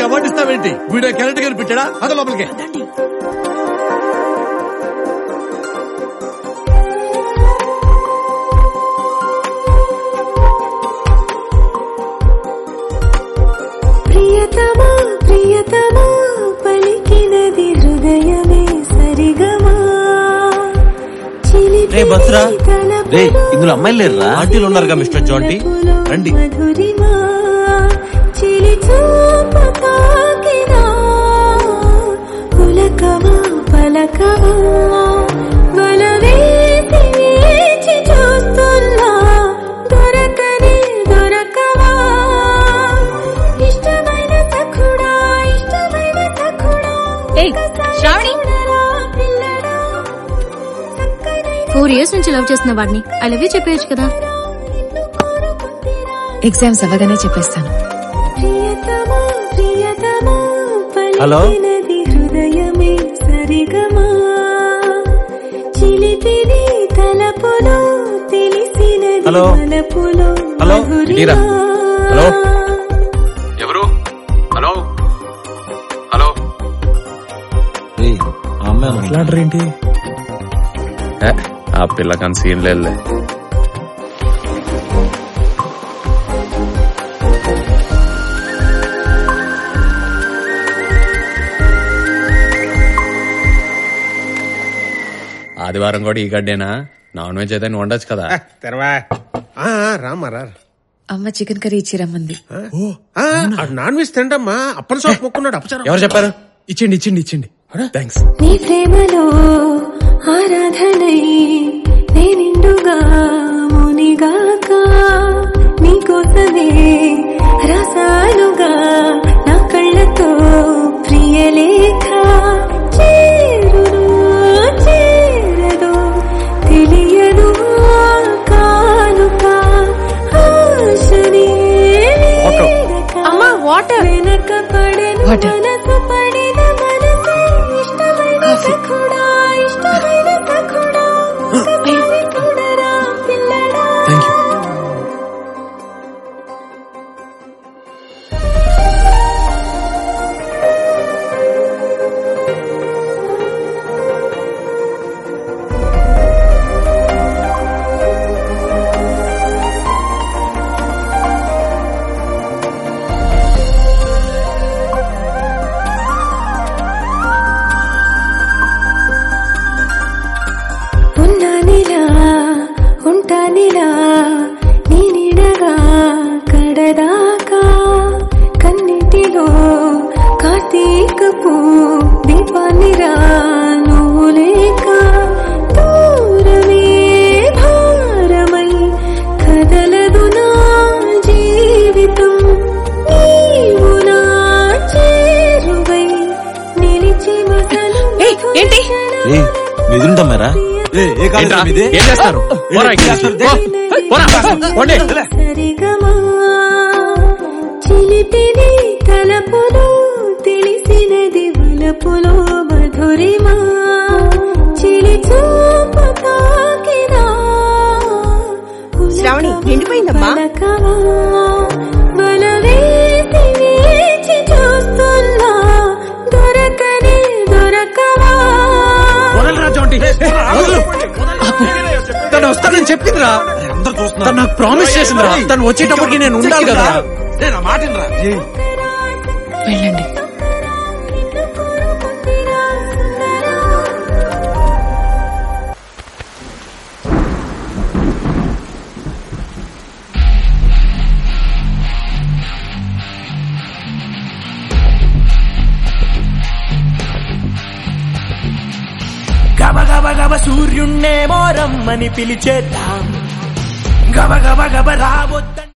Award ఇస్తావేంటి video character గారు పెట్టాడా అదే లోపలికి ప్రియతమా ప్రియతమా పలికినది హృదయమే సరిగమా చిలిపి రే బస్రా తలపులో రే ఇందులో అమ్మాయిలు లేరురా ఆంటీలు ఉన్నారుగా మిస్టర్ జాంటీ రండి మధురిమా చిలి చూపు తాకినా పులకమా పలకమా వల వేసి వేచి చూస్తున్నా దొరకని దొరకవా ఇష్టమైన సఖుడా ఇష్టమైన సఖుడా ఏయ్, శ్రావణి. పిల్లడా ఫోర్ ఇయర్స్ నుంచి లవ్ చేస్తున్న వాడిని ఐ లవ్ యూ చెప్పేయచ్చు కదా ఎగ్జామ్స్ అవ్వగానే చెప్పేస్తాను ప్రియతమా ప్రియతమా హలో? పలికినది హృదయమే సరిగమా చిలిపిది తలపులో తెలిసినది హలో? తలపులో హలో? మధురిమా. ఇటీరా. హలో? ఎవరు హలో హలో ఏయ్, ఆ అమ్మాయి మాట్లాడరేంటి ఏ, ఆ పిల్లకని సీన్ లేదులే ఆదివారం కూడా ఈ గడ్డేనా నాన్ వెజ్ అయితే నువ్వు వండొచ్చు కదా తెరవా ఆ, ఆ, రామ్మా రా అమ్మ చికెన్ కర్రీ ఇచ్చి రమ్మంది ఆ, ఆ, నాన్ వెజ్ తింటమ్మా అప్పని సోపు మొక్కున్నాడు అప్పచారం ఎవరు చెప్పారు ఇచ్చిండి ఇచ్చిండి ఇచ్చిండి థ్యాంక్స్ నీ ప్రేమలో ఆరాధనై నేనిండుగా మునిగాక నీకోసమే రసాలుగా నా కళ్ళతో ప్రియలేఖ చేరును చేరదు తెలియదు కానుక ఆశనే వీడక అమ్మా వాటర్ వెనక పడను Water. మనసు పడిన మనసే ఇష్టమైన సఖుడా ఇష్టమైన సఖుడా ఒకసారి చూడరా పిల్లడా థ్యాంక్ యూ ఉన్నానిలా ఉంటానిలా నీ నీడగా కడదాకా కన్నిటిలో కార్తీకపు దీపాన్నిరా నువ్వు లేక దూరమే భారమై కదలదు నా జీవితం నీవు నా చేరువై నిలిచి మసలు ఏయ్, ఏంటి? ఏ ఎదురుంటామారా ఏంట్రా? ఏం చేస్తారు పోరా ఇక్కడి నుంచి. పో. పోరా. పోండి. సరిగమా చిలిపిని తలపులో తెలిసినది వలపులో మధురిమా చిలి చూపు తాకినా శ్రావణి, నిండిపోయిందమ్మా. పలకవా, వల వేసి వేచి చూస్తున్నా దొరకని దొరకవా తను వస్తానని చెప్పిందిరా తను నాకు ప్రామిస్ చేసిందిరా తను వచ్చేటప్పటికి నేను ఉండాలి కదా వెళ్ళండి గబ గబ గబ సూర్యున్నేమో రమ్మని పిలిచేద్దాం గబ గబ గబ రావద్ద